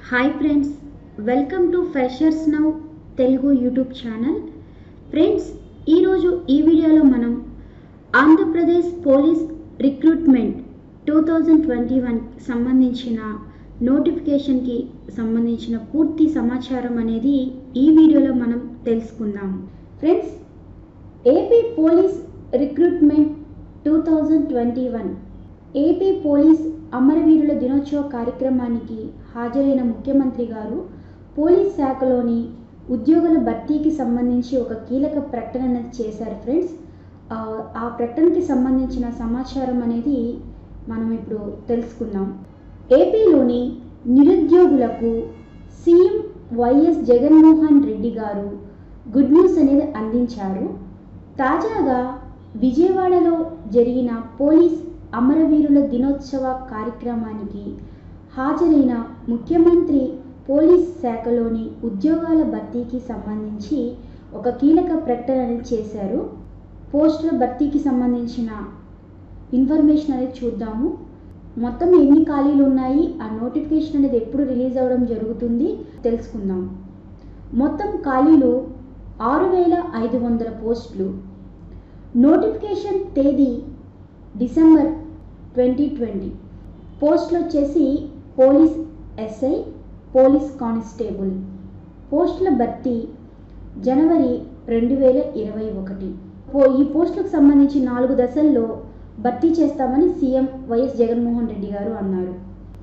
hi friends welcome to freshers now Telugu YouTube channel friends ఈరోజు ఈ వీడియోలో మనం Andhra Pradesh police recruitment two thousand twenty one సంబంధించిన నోటిఫికేషన్కి సంబంధించిన పూర్తి సమాచారం అనేది ఈ వీడియోలో మనం తెలుసుకుందాం friends AP police recruitment two thousand twenty one AP police అమరవీరుల దినోత్సవ కార్యక్రమానికి హాజరైన ముఖ్యమంత్రి గారు పోలీస్ శాఖలోని ఉద్యోగుల భర్తీకి సంబంధించి ఒక కీలక ప్రకటన అనేది చేశారు ఫ్రెండ్స్ ఆ ఆ ప్రకటనకి సంబంధించిన సమాచారం అనేది మనం ఇప్పుడు తెలుసుకుందాం ఏపీలోని నిరుద్యోగులకు సీఎం వైఎస్ జగన్మోహన్ రెడ్డి గారు గుడ్ న్యూస్ అనేది అందించారు తాజాగా విజయవాడలో జరిగిన పోలీస్ అమరవీరుల దినోత్సవ కార్యక్రమానికి హాజరైన ముఖ్యమంత్రి పోలీస్ శాఖలోని ఉద్యోగాల భర్తీకి సంబంధించి ఒక కీలక ప్రకటన అనేది చేశారు పోస్టుల భర్తీకి సంబంధించిన ఇన్ఫర్మేషన్ అనేది చూద్దాము మొత్తం ఎన్ని ఖాళీలు ఉన్నాయి ఆ నోటిఫికేషన్ అనేది ఎప్పుడు రిలీజ్ అవ్వడం జరుగుతుంది తెలుసుకుందాం మొత్తం ఖాళీలు ఆరు వేల ఐదు వందల పోస్టులు నోటిఫికేషన్ తేదీ డిసెంబర్ ట్వంటీ ట్వంటీ పోస్టులు వచ్చేసి పోలీస్ ఎస్ఐ పోలీస్ కానిస్టేబుల్ పోస్టుల భర్తీ జనవరి రెండు వేల ఇరవై ఒకటి పో ఈ పోస్టులకు సంబంధించి నాలుగు దశల్లో భర్తీ చేస్తామని సీఎం వైఎస్ జగన్మోహన్ రెడ్డి గారు అన్నారు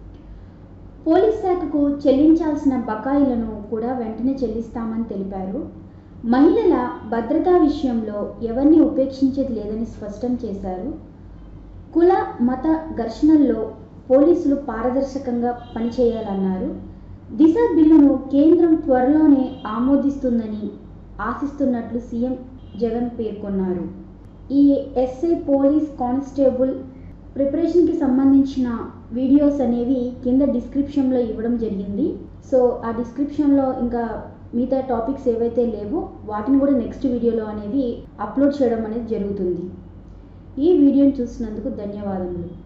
పోలీస్ శాఖకు చెల్లించాల్సిన బకాయిలను కూడా వెంటనే చెల్లిస్తామని తెలిపారు మహిళల భద్రతా విషయంలో ఎవరిని ఉపేక్షించేది లేదని స్పష్టం చేశారు కుల మత ఘర్షణల్లో పోలీసులు పారదర్శకంగా పనిచేయాలన్నారు దిశ బిల్లును కేంద్రం త్వరలోనే ఆమోదిస్తుందని ఆశిస్తున్నట్లు సీఎం జగన్ పేర్కొన్నారు ఈ ఎస్ఐ పోలీస్ కానిస్టేబుల్ ప్రిపరేషన్కి సంబంధించిన వీడియోస్ అనేవి కింద డిస్క్రిప్షన్లో ఇవ్వడం జరిగింది సో ఆ డిస్క్రిప్షన్లో ఇంకా మిగతా టాపిక్స్ ఏవైతే లేవో వాటిని కూడా నెక్స్ట్ వీడియోలో అనేది అప్లోడ్ చేయడం అనేది జరుగుతుంది ఈ వీడియోని చూసినందుకు ధన్యవాదములు